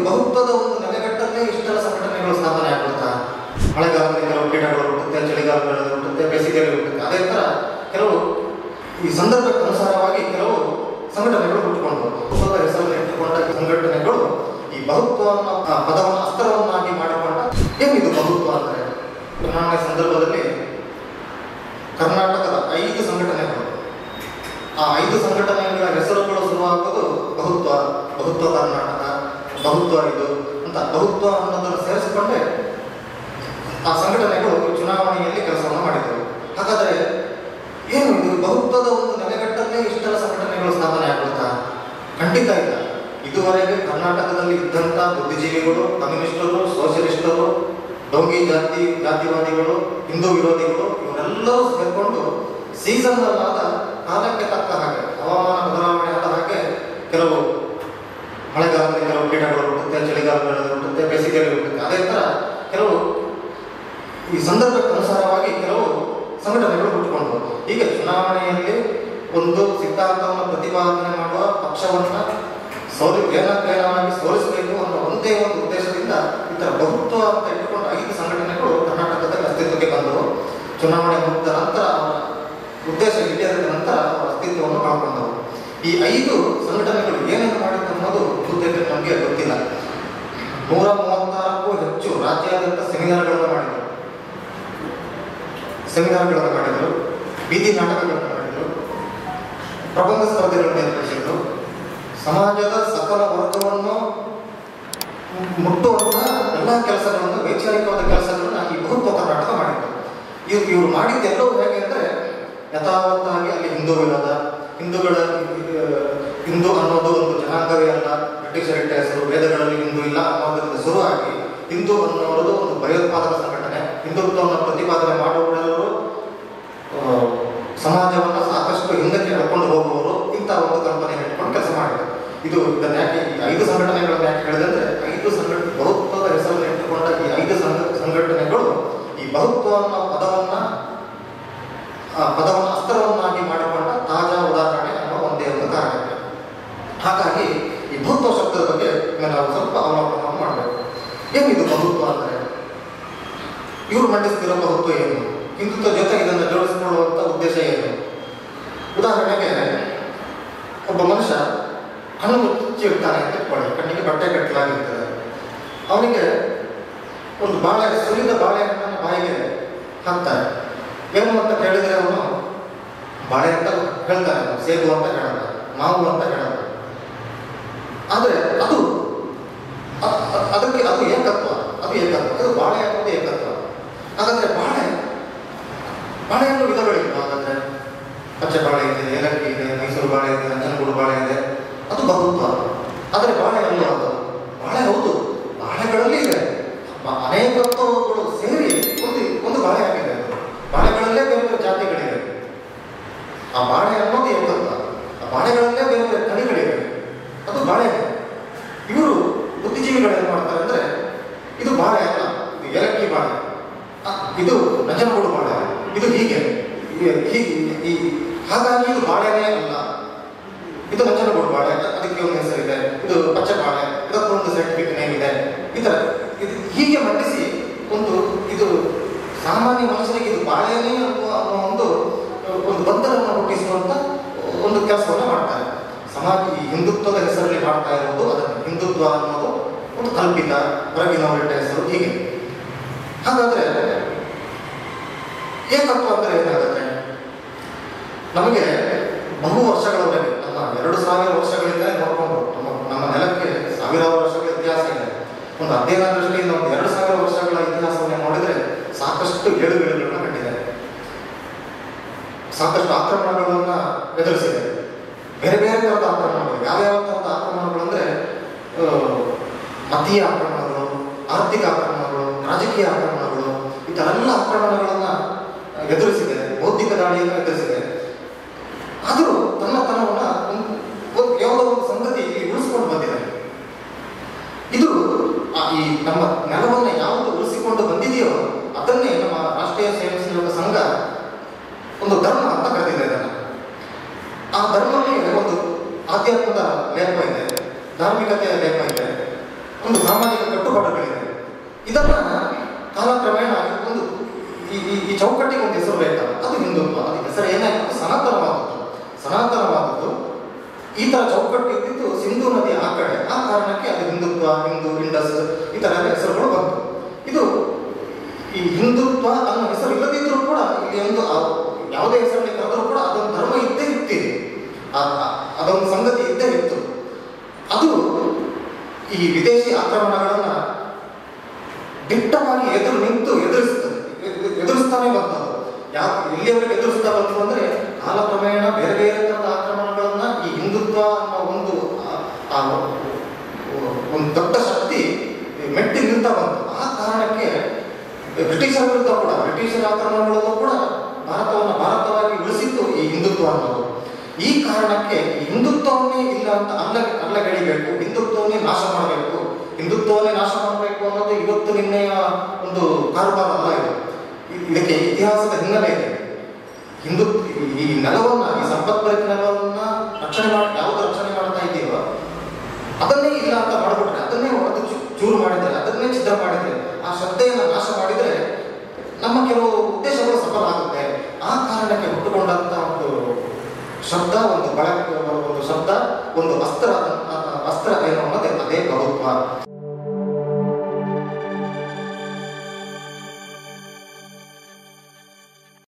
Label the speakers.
Speaker 1: ಬಹುತ್ವದ ಒಂದು ನೆಲೆಗಟ್ಟಲ್ಲೇ ಇಷ್ಟೆಲ್ಲ ಸಂಘಟನೆಗಳು ಸ್ಥಾಪನೆ ಆಗ್ಬಿಡ್ತಾ ಮಳೆಗಾಲದಲ್ಲಿ ಕೆಲವು ಕ್ರೀಡೆಗಳು ಹುಟ್ಟುತ್ತೆ ಚಳಿಗಾಲದಲ್ಲಿ ಹುಟ್ಟುತ್ತೆ ಬೇಸಿಗೆಯಲ್ಲಿ ಹುಟ್ಟುತ್ತೆ ಅದೇ ಥರ ಕೆಲವು ಈ ಸಂದರ್ಭಕ್ಕೆ ಅನುಸಾರವಾಗಿ ಕೆಲವು ಸಂಘಟನೆಗಳು ಹುಟ್ಟುಕೊಂಡು ಬಹುತ್ವದ ಹೆಸರನ್ನು ಇಟ್ಟುಕೊಂಡ ಸಂಘಟನೆಗಳು ಈ ಬಹುತ್ವ ಅನ್ನೋ ಆ ಪದವನ್ನು ಅಸ್ತ್ರವನ್ನಾಗಿ ಮಾಡಿಕೊಂಡ ಏನಿದು ಬಹುತ್ವ ಅಂದರೆ ಚುನಾವಣೆ ಸಂದರ್ಭದಲ್ಲಿ ಕರ್ನಾಟಕದ ಐದು ಸಂಘಟನೆಗಳು ಆ ಐದು ಸಂಘಟನೆಗಳ ಹೆಸರುಗಳು ಶುರುವಾಗೋದು ಬಹುತ್ವ ಬಹುತ್ವ ಕರ್ನಾಟಕ ಬಹುತ್ವ ಇದು ಅಂತ ಬಹುತ್ವ ಅನ್ನೋದನ್ನು ಸೇರಿಸಿಕೊಂಡೇ ಆ ಸಂಘಟನೆಗಳು ಚುನಾವಣೆಯಲ್ಲಿ ಕೆಲಸವನ್ನು ಮಾಡಿದರು ಹಾಗಾದರೆ ಏನು ಇದು ಬಹುತ್ವದ ಒಂದು ನೆಲೆಗಟ್ಟಲ್ಲೇ ಇಷ್ಟೆಲ್ಲ ಸಂಘಟನೆಗಳು ಸ್ಥಾಪನೆ ಆಗ್ಬಿಡ್ತಾ ಖಂಡಿತ ಇಲ್ಲ ಇದುವರೆಗೆ ಕರ್ನಾಟಕದಲ್ಲಿ ಇದ್ದಂಥ ಬುದ್ಧಿಜೀವಿಗಳು ಕಮ್ಯುನಿಸ್ಟರು ಸೋಷಿಯಲಿಸ್ಟರು ಡೋಂಗಿ ಜಾತಿ ಜಾತಿವಾದಿಗಳು ಹಿಂದೂ ವಿರೋಧಿಗಳು ಇವರೆಲ್ಲರೂ ಸೇರ್ಕೊಂಡು ಸೀಸನ್ನಲ್ಲಾದ ಕಾಲಕ್ಕೆ ತಕ್ಕ ಹಾಗೆ ಹವಾಮಾನ ಬದಲಾವಣೆ ಆದ ಹಾಗೆ ಕೆಲವು ಮಳೆಗಾಲದಲ್ಲಿ ಕೆಲವು ಕ್ರೀಡೆಗಳು ಹುಟ್ಟುತ್ತೆ ಚಳಿಗಾಲದಲ್ಲಿ ಹುಟ್ಟುತ್ತೆ ಬೇಸಿಗೆಯಲ್ಲಿ ಹುಟ್ಟುತ್ತೆ ಅದೇ ಥರ ಕೆಲವು ಈ ಸಂದರ್ಭಕ್ಕೆ ಅನುಸಾರವಾಗಿ ಕೆಲವು ಸಂಘಟನೆಗಳು ಹುಟ್ಟುಕೊಂಡು ಹೀಗೆ ಚುನಾವಣೆಯಲ್ಲಿ ಒಂದು ಸಿದ್ಧಾಂತವನ್ನು ಪ್ರತಿಪಾದನೆ ಮಾಡುವ ಪಕ್ಷವನ್ನು ಸೋಲಿ ಬೇನಾಗಿ ಸೋಲಿಸಬೇಕು ಅನ್ನೋ ಒಂದೇ ಒಂದು ಉದ್ದೇಶದಿಂದ ಈ ಥರ ಬಹುತ್ವ ಅಂತ ಇಟ್ಟುಕೊಂಡು ಐದು ಸಂಘಟನೆಗಳು ಕರ್ನಾಟಕದಲ್ಲಿ ಅಸ್ತಿತ್ವಕ್ಕೆ ಬಂದವು ಚುನಾವಣೆ ಮುಗಿದ ನಂತರ ಅವರ ಉದ್ದೇಶ ಈಡೇರಿದ ನಂತರ ಅವರ ಅಸ್ತಿತ್ವವನ್ನು ಕಳ್ಕೊಂಡವು ಈ ಐದು ಸಂಘಟನೆಗಳು ಏನೇನು ಮಾಡಿತ್ತು ಅನ್ನೋದು ಬಹುತೇಕ ನಮಗೆ ಗೊತ್ತಿಲ್ಲ ನೂರ ಮೂವತ್ತಾರಕ್ಕೂ ಹೆಚ್ಚು ರಾಜ್ಯಾದ್ಯಂತ ಸೆಮಿನಾರ್ಗಳನ್ನು ಮಾಡಿದರು ಸೆಮಿನಾರ್ಗಳನ್ನು ಮಾಡಿದರು ಬೀದಿ ನಾಟಕಗಳನ್ನು ಮಾಡಿದರು ಪ್ರಬಂಧ ಸ್ಪರ್ಧೆಗಳನ್ನು ಏರ್ಪಡಿಸಿದರು ಸಮಾಜದ ಸಕಲ ವರ್ಗವನ್ನು ಮುಟ್ಟುವಂಥ ಎಲ್ಲ ಕೆಲಸಗಳನ್ನು ವೈಚಾರಿಕವಾದ ಕೆಲಸಗಳನ್ನು ಈ ಬಹುತ್ವ ಕರ್ನಾಟಕ ಮಾಡಿತ್ತು ಇವ್ರು ಇವರು ಮಾಡಿದ್ದೆಲ್ಲವೂ ಹೇಗೆ ಅಂದರೆ ಯಥಾವತ್ತಾಗಿ ಅಲ್ಲಿ ಹಿಂದೂ ವಿರೋಧ ಹಿಂದೂಗಳ ಆ, ಹಿಂದೂ ಅನ್ನೋದು ಒಂದು ಜನಾಂಗವೇ ಅಲ್ಲ ಬ್ರಿಟಿಷರ್ ಇಟ್ಟ ಹೆಸರು ವೇದಗಳಲ್ಲಿ ಹಿಂದೂ ಇಲ್ಲ ಅನ್ನೋದರಿಂದ ಶುರುವಾಗಿ ಹಿಂದೂ ಅನ್ನೋದು ಒಂದು ಭಯೋತ್ಪಾದಕ ಸಂಘಟನೆ ಹಿಂದುತ್ವವನ್ನು ಪ್ರತಿಪಾದನೆ ಮಾಡುವವರೆಲ್ಲರೂ ಆ, ಸಮಾಜವನ್ನು ಸಾಕಷ್ಟು ಹಿಂದಕ್ಕೆ ಎಳ್ಕೊಂಡು ಹೋಗುವವರು ಇಂಥ ಒಂದು ಕಲ್ಪನೆ ಇಟ್ಕೊಂಡು ಕೆಲಸ ಮಾಡಿದ್ದಾರೆ ಇದು ಇದನ್ನ ಯಾಕೆ ಈ ಐದು ಸಂಘಟನೆಗಳನ್ನು ಯಾಕೆ ಹೇಳಿದ್ರೆ ಐದು ಸಂಘಟ ಬಹುತ್ವದ ಹೆಸರನ್ನು ಇಟ್ಟುಕೊಂಡ ಈ ಐದು ಸಂಘ ಸಂಘಟನೆಗಳು ಈ ಬಹುತ್ವ ಅನ್ನೋ ಪದವನ್ನ ಆ ಪದವನ್ನು ಅಸ್ತ್ರವನ್ನಾಗಿ ಮಾಡಿಕೊಂಡ ತಾಜಾ ಉದಾಹರಣೆ ಅನ್ನೋ ಒಂದೇ ಒಂದು ಕಾರಣ ಇದೆ. ಹಾಗಾಗಿ ಈ ಬಹುತ್ವ ಶಬ್ದದ ಬಗ್ಗೆ ಮೇಲೆ ನಾವು ಸ್ವಲ್ಪ ಅವಲೋಕನವನ್ನು ಮಾಡಬೇಕು ಏನಿದು ಬಹುತ್ವ ಅಂದರೆ ಇವರು ಮಂಡಿಸ್ತಿರೋ ಬಹುತ್ವ ಏನು ಹಿಂದುತ್ವ ಜೊತೆ ಇದನ್ನು ಜೋಡಿಸಿಕೊಳ್ಳುವಂಥ ಉದ್ದೇಶ ಏನು ಉದಾಹರಣೆಗೆ ಒಬ್ಬ ಮನುಷ್ಯ ಕಣ್ಣು ಮುಚ್ಚಿರ್ತಾನೆ ಅಂತ ಇಟ್ಕೊಳ್ಳಿ ಕಣ್ಣಿಗೆ ಬಟ್ಟೆ ಕಟ್ಟಲಾಗಿರ್ತದೆ ಅವನಿಗೆ ಒಂದು ಬಾಳೆ ಸುಲಿದ ಬಾಳೆಹಣ್ಣನ್ನು ಬಾಯಿಗೆ ಹಾಕ್ತಾರೆ ಏನು ಅಂತ ಕೇಳಿದರೆ ಅವನು ಬಾಳೆ ಅಂತ ಹೇಳ್ತಾನೆ ಅವನು, ಸೇಬು ಅಂತ ಹೇಳಲ್ಲ ಮಾವು ಅಂತ ಹೇಳಲ್ಲ ಆದರೆ ಅದು ಅ- ಅ- ಅದಕ್ಕೆ ಅದು ಏಕತ್ವ ಅದು ಏಕತ್ವ ಅದು ಬಾಳೆ ಅನ್ನೋದು ಏಕತ್ವ ಹಾಗಾದ್ರೆ ಬಾಳೆ ಬಾಳೆಹಣ್ಣು ವಿಧಗಳಿವೆ ಹಾಗಾದ್ರೆ ಪಚ್ಚೆ ಬಾಳೆ ಇದೆ ಏಲಕ್ಕಿ ಇದೆ ಮೈಸೂರು ಬಾಳೆ ಇದೆ ನಂಜನಗೂಡು ಬಾಳೆ ಇದೆ ಅದು ಬಹುತ್ವ ಆದರೆ ಬಾಳೆ ಅಲ್ಲ ಅದು ಬಾಳೆ ಹೌದು ಬಾಳೆಗಳಲ್ಲಿ ಇದೆ ಬ- ಅನೇಕತ್ವಗಳು ಸೇರಿ ಒಂದು ಒಂದು ಬಾಳೆ ಆಗಿದೆ ಅದು. ಬಾಳೆಗಳಲ್ಲೇ ಬೇರೆ ಬೇರೆ ಜಾತಿಗಳಿವೆ ಆ ಬಾಳೆ ಅನ್ನೋದು ಏಕತ್ವ ಆ ಬಾಳೆಗಳಲ್ಲೇ ಬೇರೆ ಬೇರೆ ತಳಿಗಳಿವೆ ಅದು ಬಾಳೆ ಇವರು ಬುದ್ಧಿಜೀವಿಗಳು ಏನು ಮಾಡ್ತಾರೆ ಅಂದ್ರೆ ಇದು ಬಾಳೆ ಅಲ್ಲ ಇದು ಏಲಕ್ಕಿ ಬಾಳೆ ಆ, ಇದು ನಂಜನಗೂಡು ಬಾಳೆ ಇದು ಹೀಗೆ ಈ- ಹೀಗೆ ಈ ಹಾಗಾಗಿ ಇದು ಬಾಳೆನೇ ಅಲ್ಲ ಇದು ನಂಜನಗೂಡು ಬಾಳೆ ಅದಕ್ಕೆ ಒಂದು ಹೆಸರಿದೆ ಇದು ಪಚ್ಚೆ ಬಾಳೆ ಇದಕ್ಕೊಂದು ಸೈಂಟಿಫಿಕ್ ನೇಮ್ ಇದೆ ಈ ಥರ ಇದು ಹೀಗೆ ಮಂಡಿಸಿ ಒಂದು ಇದು ಸಾಮಾನ್ಯ ಮನುಷ್ಯನಿಗೆ ಇದು ಬಾಳೆನೇ ಅನ್ನುವ ಅನ್ನೋ ಒಂದು ಒಂದು ಬಂಧನವನ್ನು ಹುಟ್ಟಿಸುವಂತ ಒಂದು ಕೆಲಸವನ್ನು ಮಾಡ್ತಾರೆ ಸಮಾಜ ಈ ಹಿಂದುತ್ವದ ಹೆಸರಲ್ಲಿ ಮಾಡ್ತಾ ಇರೋದು ಅದನ್ನು ಹಿಂದುತ್ವ ಅನ್ನೋದು ಒಂದು ಕಲ್ಪಿತ ಹೊರಗಿನವರಿಟ್ಟ ಹೆಸರು ಹೀಗೆ ಹಾಗಾದ್ರೆ ಏಕತ್ವ ಅಂದ್ರೆ ಏನಾಗುತ್ತೆ ನಮಗೆ ಬಹು ವರ್ಷಗಳವರೆಗೆ ನಮ್ಮ ಎರಡು ಸಾವಿರ ವರ್ಷಗಳಿಂದ ನೋಡ್ಕೊಂಡು ನಮ್ಮ ನಮ್ಮ ನೆಲಕ್ಕೆ ಸಾವಿರಾರು ವರ್ಷಗಳ ಇತಿಹಾಸ ಇದೆ ಒಂದು ಅಧ್ಯಯನ ದೃಷ್ಟಿಯಿಂದ ಒಂದು ಎರಡು ಸಾವಿರ ವರ್ಷಗಳ ಇತಿಹಾಸವನ್ನು ನೋಡಿದರೆ ಸಾಕಷ್ಟು ಏಳುಬೀಳುಗಳನ್ನ ಕಂಡಿದೆ ಸಾಕಷ್ಟು ಆಕ್ರಮಣಗಳನ್ನ ಎದುರಿಸಿದೆ ಬೇರೆ ಬೇರೆ ಥರದ ಆಕ್ರಮಣಗಳು ಯಾವ್ಯಾವ ಥರದ ಆಕ್ರಮಣಗಳು ಅಂದ್ರೆ ಆ, ಮತೀಯ ಆಕ್ರಮಣಗಳು ಆರ್ಥಿಕ ಆಕ್ರಮಣಗಳು ರಾಜಕೀಯ ಆಕ್ರಮಣಗಳು ಈ ಥರ ಎಲ್ಲ ಆಕ್ರಮಣಗಳನ್ನ ಎದುರಿಸಿದೆ ಬೌದ್ಧಿಕ ದಾಳಿಯನ್ನು ಎದುರಿಸಿದೆ ಆದರೂ ತನ್ನ ತನವನ್ನ ಒಂದು- ಒಂದು ಯಾವುದೋ ಒಂದು ಸಂಗತಿ ಇಲ್ಲಿ ಉಳಿಸ್ಕೊಂಡು ಬಂದಿದೆ ಇದು ಆ ಈ ನಮ್ಮ ನೆಲವನ್ನು ಯಾವುದು ಉಳಿಸಿಕೊಂಡು ಬಂದಿದೆಯೋ ಅದನ್ನೇ ನಮ್ಮ ರಾಷ್ಟ್ರೀಯ ಸ್ವಯಂ ಸೇವಕ ಸಂಘ ಒಂದು ಧರ್ಮ ಅಂತ ಕರೆದಿದೆ ಇದನ್ನು ಆ ಧರ್ಮಕ್ಕೆ ಒಂದು ಆಧ್ಯಾತ್ಮದ ಲೇಪ ಇದೆ ಧಾರ್ಮಿಕತೆಯ ಲೇಪ ಇದೆ ಒಂದು ಸಾಮಾಜಿಕ ಕಟ್ಟುಪಾಡುಗಳಿದೆ ಇದನ್ನ ಕಾಲಕ್ರಮೇಣ ಒಂದು ಈ ಈ- ಈ ಚೌಕಟ್ಟಿಗೆ ಒಂದು ಹೆಸರು ಬೇಕಲ್ಲ ಅದು ಹಿಂದುತ್ವ ಅದು ಹೆಸರು ಏನಾಯ್ತು ಸನಾತನವಾದದ್ದು ಸನಾತನವಾದದ್ದು ಈ ತರ ಚೌಕಟ್ಟು ಇದ್ದಿದ್ದು ಸಿಂಧು ನದಿ ಆ ಕಡೆ ಆ ಕಾರಣಕ್ಕೆ ಅದು ಹಿಂದುತ್ವ ಹಿಂದೂ ಇಂಡಸ್ ಈ ತರ ಎಲ್ಲ ಹೆಸರುಗಳು ಬಂತು ಇದು ಈ ಹಿಂದುತ್ವ ಅನ್ನೋ ಹೆಸರು ಇಲ್ಲದಿದ್ರೂ ಕೂಡ ಇಲ್ಲಿ ಒಂದು ಆ- ಯಾವುದೇ ಹೆಸರಲ್ಲಿ ಕರೆದರೂ ಕೂಡ ಅದೊಂದು ಧರ್ಮ ಇದ್ದೇ ಇರ್ತಿದೆ ಆ- ಆ- ಅದೊಂದು ಸಂಗತಿ ಇದ್ದೇ ಇತ್ತು ಅದು ಈ ವಿದೇಶಿ ಆಕ್ರಮಣಗಳನ್ನ ದಿಟ್ಟವಾಗಿ ಎದುರು ನಿಂತು ಎದುರಿಸ್ತದೆ ಎ- ಎದುರಿಸ್ತಾನೆ ಬಂತದ್ದು ಯಾವ ಎಲ್ಲಿಯವರೆಗೆ ಎದುರಿಸ್ತಾ ಬಂತು ಅಂದ್ರೆ ಕಾಲಕ್ರಮೇಣ ಬೇರೆ ಬೇರೆ ತರದ ಆಕ್ರಮಣಗಳನ್ನ ಈ ಹಿಂದುತ್ವ ಅನ್ನೋ ಒಂದು ಆ- ಆ ಒಂದು ದೊಡ್ಡ ಶಕ್ತಿ ಮೆಟ್ಟಿ ನಿಲ್ತಾ ಬಂತು ಆ ಕಾರಣಕ್ಕೆ ಬ್ರಿಟಿಷರ ವಿರುದ್ಧ ಕೂಡ ಬ್ರಿಟಿಷರ ಆಕ್ರಮಣಗಳಲ್ಲೂ ಕೂಡ ಭಾರತವನ್ನು ಭಾರತವಾಗಿ ಉಳಿಸಿತ್ತು ಈ ಹಿಂದುತ್ವ ಅನ್ನೋದು ಈ ಕಾರಣಕ್ಕೆ ಈ ಹಿಂದುತ್ವವನ್ನೇ ಇಲ್ಲ ಅಂತ ಅಲ್ಲ ಅಲ್ಲಗಡಿಬೇಕು ಹಿಂದುತ್ವವನ್ನೇ ನಾಶ ಮಾಡಬೇಕು ಹಿಂದುತ್ವವನ್ನೇ ನಾಶ ಮಾಡಬೇಕು ಅನ್ನೋದು ಇವತ್ತು ನಿನ್ನೆಯ ಒಂದು ಕಾರುಬಾರ ಅಲ್ಲ ಇದು ಇ- ಇದಕ್ಕೆ ಇತಿಹಾಸದ ಹಿನ್ನೆಲೆ ಇದೆ ಹಿಂದು ಈ ನೆಲವನ್ನ ಈ ಸಂಪತ್ಭರಿತ ನೆಲವನ್ನ ರಕ್ಷಣೆ ಮಾಡಿ ಯಾವ್ದು ರಕ್ಷಣೆ ಮಾಡ್ತಾ ಇದ್ದೀವೋ ಅದನ್ನೇ ಇಲ್ಲ ಅಂತ ಮಾಡಿಬಿಟ್ರೆ ಅದನ್ನೇ ಹೊಡೆದು ಚೂ- ಚೂರು ಮಾಡಿದ್ರೆ ಅದನ್ನೇ ಛಿದ್ರ ಮಾಡಿದ್ರೆ ಆ ಶ್ರದ್ಧೆಯನ್ನು ನಾಶ ಮಾಡಿದ್ರೆ ನಮ್ಮ ಕೆಲವು ಉದ್ದೇಶಗಳು ಸಫಲ ಆಗುತ್ತೆ ಆ ಕಾರಣಕ್ಕೆ ಹುಟ್ಟುಕೊಂಡಂತ ಒಂದು ಶಬ್ದ ಒಂದು ಬಳಕೆ ಒಂದು ಶಬ್ದ ಒಂದು ಅಸ್ತ್ರ ಆ- ಆ- ಅಸ್ತ್ರ ಏನು ಅನ್ನೋದೇ ಅದೇ ಪ್ರಭುತ್ವ